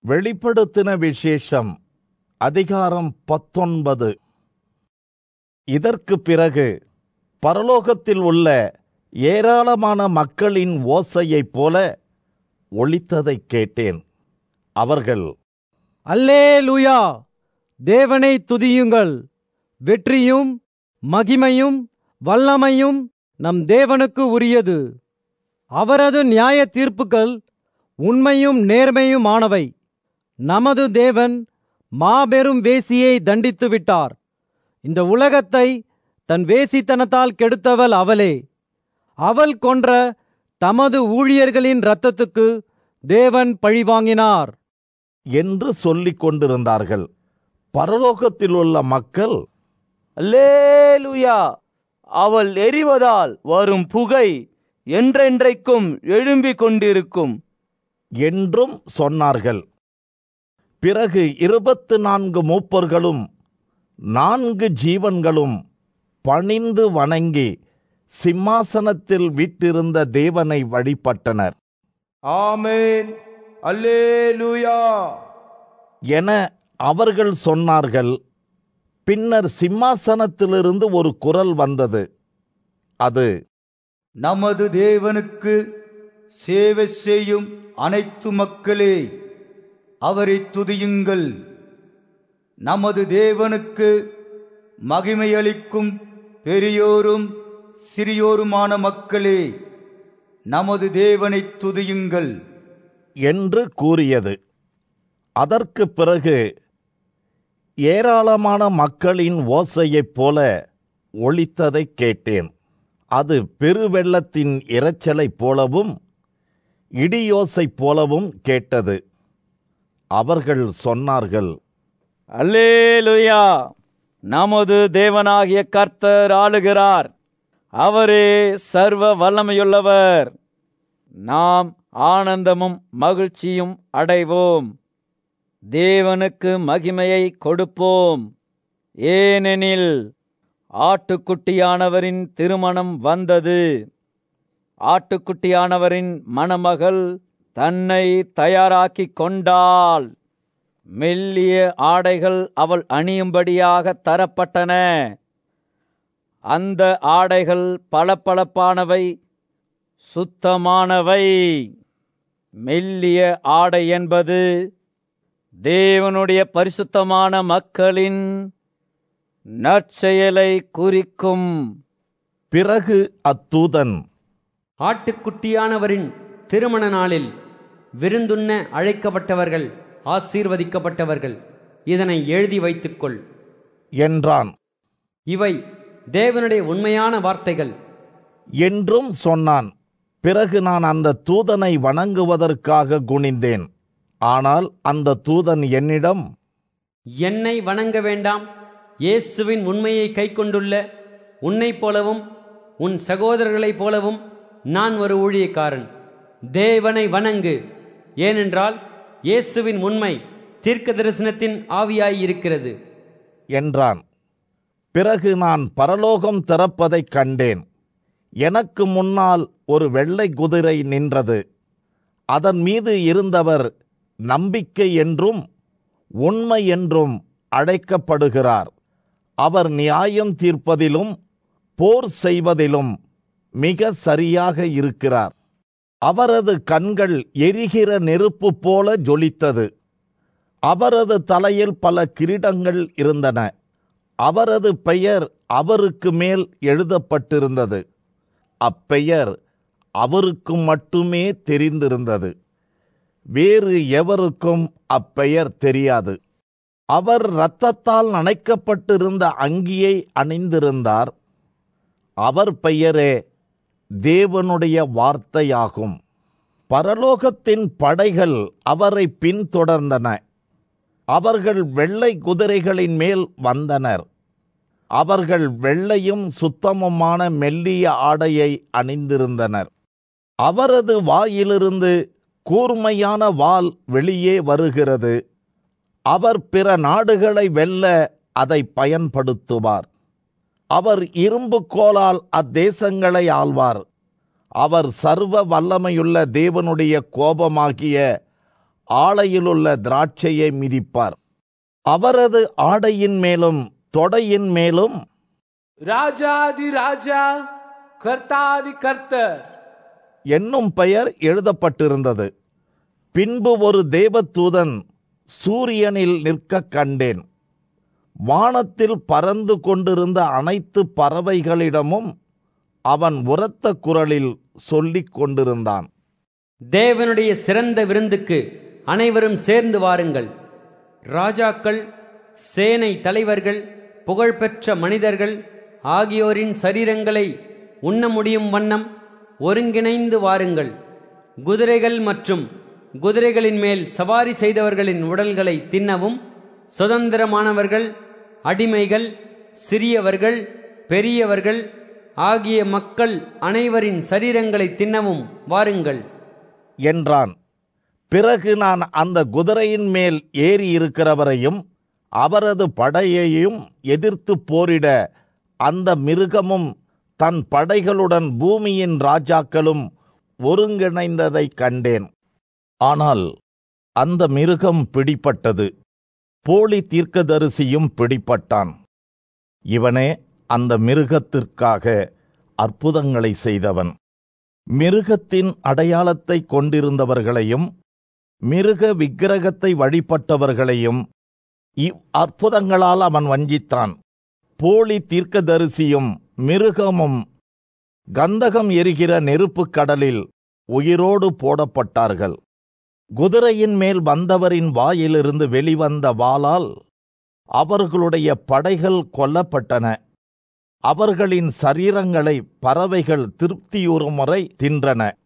வெளிப்படுத்தின விசேஷம் அதிகாரம் பத்தொன்பது இதற்கு பிறகு பரலோகத்தில் உள்ள ஏராளமான மக்களின் ஓசையைப் போல ஒலித்ததைக் கேட்டேன் அவர்கள் அல்லேலூயா தேவனை துதியுங்கள் வெற்றியும் மகிமையும் வல்லமையும் நம் தேவனுக்கு உரியது அவரது நியாய தீர்ப்புகள் உண்மையும் நேர்மையுமானவை நமது தேவன் மாபெரும் வேசியை தண்டித்து விட்டார் இந்த உலகத்தை தன் வேசித்தனத்தால் கெடுத்தவள் அவளே அவள் கொன்ற தமது ஊழியர்களின் இரத்தத்துக்கு தேவன் பழிவாங்கினார் என்று சொல்லிக் கொண்டிருந்தார்கள் பரலோகத்தில் உள்ள மக்கள் அல்லேலூயா அவள் எரிவதால் வரும் புகை என்றென்றைக்கும் எழும்பிக் கொண்டிருக்கும் என்றும் சொன்னார்கள் பிறகு இருபத்து நான்கு மூப்பர்களும் நான்கு ஜீவன்களும் பணிந்து வணங்கி சிம்மாசனத்தில் வீற்றிருந்த தேவனை வழிபட்டனர் ஆமென் அல்லேலூயா என அவர்கள் சொன்னார்கள் பின்னர் சிம்மாசனத்திலிருந்து ஒரு குரல் வந்தது அது நமது தேவனுக்கு சேவை செய்யும் அனைத்து மக்களே அவரை துதியுங்கள் நமது தேவனுக்கு மகிமையளிக்கும் பெரியோரும் சிறியோருமான மக்களே நமது தேவனை துதியுங்கள் என்று கூறியது அதற்கு பிறகு ஏராளமான மக்களின் ஓசையைப் போல ஒலித்ததைக் கேட்டேன் அது பெருவெள்ளத்தின் இரைச்சலைப் போலவும் இடியோசை போலவும் கேட்டது அவர்கள் சொன்னார்கள் அல்லேலூயா நமது தேவனாகிய கர்த்தர் ஆளுகிறார் அவரே சர்வ வல்லமையுள்ளவர் நாம் ஆனந்தமும் மகிழ்ச்சியும் அடைவோம் தேவனுக்கு மகிமையை கொடுப்போம் ஏனெனில் ஆட்டுக்குட்டியானவரின் திருமணம் வந்தது ஆட்டுக்குட்டியானவரின் மணமகள் தன்னை தயாராக்கிக் கொண்டாள் மெல்லிய ஆடைகள் அவள் அணியும்படியாக தரப்பட்டன அந்த ஆடைகள் பளபளப்பானவை சுத்தமானவை மெல்லிய ஆடை என்பது தேவனுடைய பரிசுத்தமான மக்களின் நற்செயலை குறிக்கும் பிறகு அத்தூதன் ஆட்டுக்குட்டியானவரின் திருமண நாளில் விருந்துண்ண அழைக்கப்பட்டவர்கள் ஆசீர்வதிக்கப்பட்டவர்கள் இதனை எழுதி வைத்துக்கொள் என்றான் இவை தேவனுடைய உண்மையான வார்த்தைகள் என்றும் சொன்னான் பிறகு நான் அந்த தூதனை வணங்குவதற்காக குனிந்தேன் ஆனால் அந்த தூதன் என்னிடம் என்னை வணங்க வேண்டாம் இயேசுவின் உண்மையை கைக்கொண்டுள்ள உன்னைப் போலவும் உன் சகோதரர்களைப் போலவும் நான் ஒரு ஊழியக்காரன் தேவனை வணங்கு ஏனென்றால் இயேசுவின் உண்மை தீர்க்க தரிசனத்தின் ஆவியாய் இருக்கிறது என்றான் பிறகு நான் பரலோகம் திறப்பதைக் கண்டேன் எனக்கு முன்னால் ஒரு வெள்ளை குதிரை நின்றது அதன் மீது இருந்தவர் நம்பிக்கை என்றும் உண்மை என்றும் அழைக்கப்படுகிறார் அவர் நியாயம் தீர்ப்பதிலும் போர் செய்வதிலும் மிக சரியாக இருக்கிறார் அவரது கண்கள் எரிகிற நெருப்பு போல ஜொலித்தது அவரது தலையில் பல கிரீடங்கள் இருந்தன அவரது பெயர் அவருக்கு மேல் எழுதப்பட்டிருந்தது அப்பெயர் அவருக்கு மட்டுமே தெரிந்திருந்தது வேறு எவருக்கும் அப்பெயர் தெரியாது அவர் இரத்தத்தால் நனைக்கப்பட்டிருந்த அங்கியை அணிந்திருந்தார் அவர் பெயரே தேவனுடைய வார்த்தையாகும் பரலோகத்தின் படைகள் அவரை பின்தொடர்ந்தன அவர்கள் வெள்ளை குதிரைகளின் மேல் வந்தனர் அவர்கள் வெள்ளையும் சுத்தமுமான மெல்லிய ஆடையை அணிந்திருந்தனர் அவரது வாயிலிருந்து கூர்மையான வாள் வெளியே வருகிறது அவர் பிற நாடுகளை வெல்ல அதை பயன்படுத்துவார் அவர் இரும்பு கோலால் அத்தேசங்களை ஆள்வார் அவர் சர்வ வல்லமையுள்ள தேவனுடைய கோபமாகிய ஆலையிலுள்ள திராட்சையை மிதிப்பார் அவரது ஆடையின் மேலும் தொடையின் மேலும் ராஜாதி ராஜா கர்த்தாதி கர்த்தர் என்னும் பெயர் எழுதப்பட்டிருந்தது பின்பு ஒரு தேவதூதன் சூரியனில் நிற்கக் கண்டேன் வானத்தில் பறந்து கொண்டிருந்த அனைத்து பறவைகளிடமும் அவன் உரத்த குரலில் சொல்லிக் கொண்டிருந்தான் தேவனுடைய சிறந்த விருந்துக்கு அனைவரும் சேர்ந்து வாருங்கள் ராஜாக்கள் சேனை தலைவர்கள் புகழ்பெற்ற மனிதர்கள் ஆகியோரின் சரீரங்களை உண்ண முடியும் வண்ணம் ஒருங்கிணைந்து வாருங்கள் குதிரைகள் மற்றும் குதிரைகளின் மேல் சவாரி செய்தவர்களின் உடல்களை தின்னவும் சுதந்திரமானவர்கள் அடிமைகள் சிறியவர்கள் பெரியவர்கள் ஆகிய மக்கள் அனைவரின் சரீரங்களை தின்னவும் வாருங்கள் என்றான் பிறகு நான் அந்த குதிரையின் மேல் ஏறி இருக்கிறவரையும் அவரது படையையும் எதிர்த்து போரிட அந்த மிருகமும் தன் படைகளுடன் பூமியின் ராஜாக்களும் ஒருங்கிணைந்ததைக் கண்டேன் ஆனால் அந்த மிருகம் பிடிப்பட்டது போலி தீர்க்கதரிசியும் பிடிப்பட்டான் இவனே அந்த மிருகத்திற்காக அற்புதங்களை செய்தவன் மிருகத்தின் அடையாளத்தை கொண்டிருந்தவர்களையும் மிருக விக்கிரகத்தை வழிபட்டவர்களையும் இவ் அற்புதங்களால் அவன் வஞ்சித்தான் போலி தீர்க்கதரிசியும் மிருகமும் கந்தகம் எரிகிற நெருப்புக் கடலில் உயிரோடு போடப்பட்டார்கள் குதிரையின் மேல் வந்தவரின் வாயிலிருந்து வெளிவந்த வாளால் அவர்களுடைய படைகள் கொல்லப்பட்டன அவர்களின் சரீரங்களை பறவைகள் திருப்தியுறும் வரை தின்றன